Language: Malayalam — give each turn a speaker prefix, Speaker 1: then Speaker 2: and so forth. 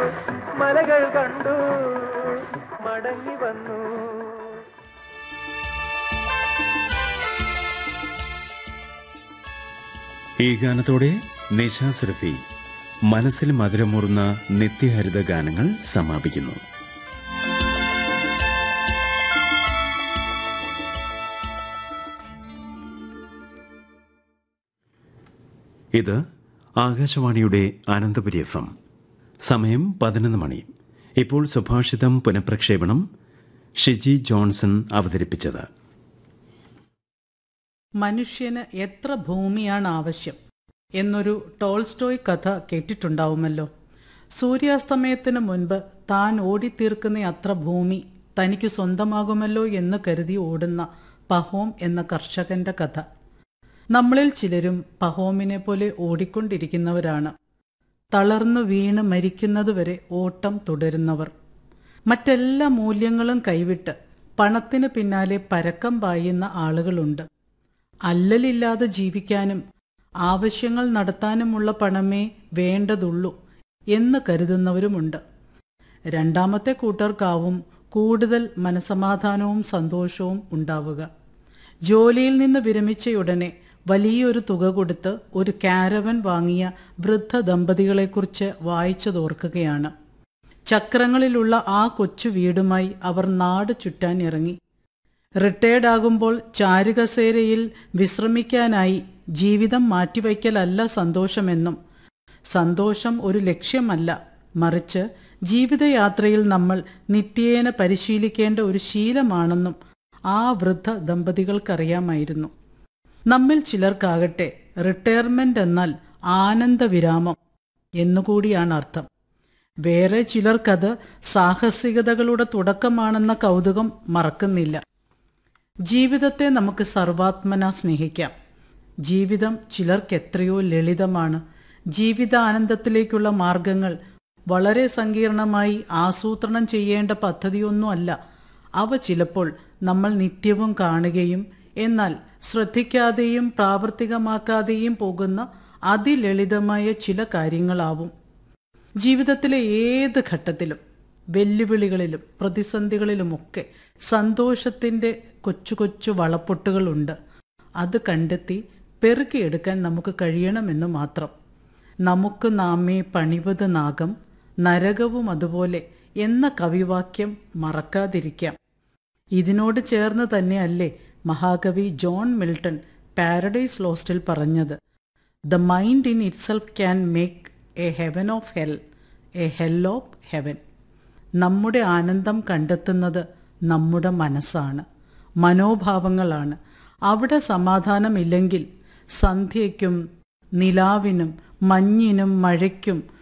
Speaker 1: മലകൾ കണ്ടു മടങ്ങി വന്നു
Speaker 2: ഈ ഗാനത്തോടെ നിശ സുരഭി മനസ്സിൽ മധുരമൂർന്ന നിത്യഹരിത ഗാനങ്ങൾ സമാപിക്കുന്നു ഇത് ആകാശവാണിയുടെ അനന്തപുരി എഫ് എം സമയം പതിനൊന്ന് മണി ഇപ്പോൾ സുഭാഷിതം പുനഃപ്രക്ഷേപണം ഷിജി ജോൺസൺ അവതരിപ്പിച്ചത്
Speaker 3: മനുഷ്യന് എത്ര ഭൂമിയാണ് ആവശ്യം എന്നൊരു ടോൾസ്റ്റോയ് കഥ കേട്ടിട്ടുണ്ടാവുമല്ലോ സൂര്യാസ്തമയത്തിന് മുൻപ് താൻ ഓടിത്തീർക്കുന്ന അത്ര ഭൂമി തനിക്ക് സ്വന്തമാകുമല്ലോ എന്ന് കരുതി ഓടുന്ന പഹോം എന്ന കർഷകന്റെ കഥ നമ്മളിൽ ചിലരും പഹോമിനെ പോലെ ഓടിക്കൊണ്ടിരിക്കുന്നവരാണ് തളർന്നു വീണ് മരിക്കുന്നതുവരെ ഓട്ടം തുടരുന്നവർ മറ്റെല്ലാ മൂല്യങ്ങളും കൈവിട്ട് പണത്തിന് പിന്നാലെ പരക്കം പായുന്ന ആളുകളുണ്ട് അല്ലലില്ലാതെ ജീവിക്കാനും ആവശ്യങ്ങൾ നടത്താനുമുള്ള പണമേ വേണ്ടതുള്ളൂ എന്ന് കരുതുന്നവരുമുണ്ട് രണ്ടാമത്തെ കൂട്ടർക്കാവും കൂടുതൽ മനസമാധാനവും സന്തോഷവും ഉണ്ടാവുക ജോലിയിൽ നിന്ന് വിരമിച്ചയുടനെ വലിയൊരു തുക കൊടുത്ത് ഒരു കാരവൻ വാങ്ങിയ വൃദ്ധ ദമ്പതികളെക്കുറിച്ച് വായിച്ചതോർക്കുകയാണ് ചക്രങ്ങളിലുള്ള ആ കൊച്ചു വീടുമായി അവർ നാട് ചുറ്റാൻ ഇറങ്ങി റിട്ടയർഡ് ആകുമ്പോൾ ചാരുകസേരയിൽ വിശ്രമിക്കാനായി ജീവിതം മാറ്റിവയ്ക്കലല്ല സന്തോഷമെന്നും സന്തോഷം ഒരു ലക്ഷ്യമല്ല മറിച്ച് ജീവിതയാത്രയിൽ നമ്മൾ നിത്യേന പരിശീലിക്കേണ്ട ഒരു ശീലമാണെന്നും ആ വൃദ്ധ ദമ്പതികൾക്കറിയാമായിരുന്നു നമ്മിൽ ചിലർക്കാകട്ടെ റിട്ടയർമെന്റ് എന്നാൽ ആനന്ദവിരാമം എന്നുകൂടിയാണ് അർത്ഥം വേറെ ചിലർക്കത് സാഹസികതകളുടെ തുടക്കമാണെന്ന കൗതുകം മറക്കുന്നില്ല ജീവിതത്തെ നമുക്ക് സർവാത്മന സ്നേഹിക്കാം ജീവിതം ചിലർക്ക് എത്രയോ ലളിതമാണ് ജീവിതാനന്ദത്തിലേക്കുള്ള മാർഗങ്ങൾ വളരെ സങ്കീർണമായി ആസൂത്രണം ചെയ്യേണ്ട പദ്ധതിയൊന്നുമല്ല അവ ചിലപ്പോൾ നമ്മൾ നിത്യവും കാണുകയും എന്നാൽ ശ്രദ്ധിക്കാതെയും പ്രാവർത്തികമാക്കാതെയും പോകുന്ന അതിലളിതമായ ചില കാര്യങ്ങളാവും ജീവിതത്തിലെ ഏത് ഘട്ടത്തിലും വെല്ലുവിളികളിലും പ്രതിസന്ധികളിലുമൊക്കെ സന്തോഷത്തിൻ്റെ കൊച്ചു കൊച്ചു വളപ്പൊട്ടുകളുണ്ട് അത് കണ്ടെത്തി പെറുക്കിയെടുക്കാൻ നമുക്ക് കഴിയണമെന്ന് മാത്രം നമുക്ക് നാമേ പണിവത് നാഗം നരകവും അതുപോലെ എന്ന കവിവാക്യം മറക്കാതിരിക്കാം ഇതിനോട് ചേർന്ന് തന്നെയല്ലേ മഹാകവി ജോൺ മിൽട്ടൺ പാരഡൈസ് ലോസ്റ്റിൽ പറഞ്ഞത് the mind in itself can make a heaven of hell a hell of heaven നമ്മുടെ ആനന്ദം കണ്ടെത്തുന്നത് നമ്മുടെ മനസ്സാണ് മനോഭാവങ്ങളാണ് അവിടെ സമാധാനമില്ലെങ്കിൽ സന്ധ്യയ്ക്കും നിലാവിനും മഞ്ഞിനും മഴയ്ക്കും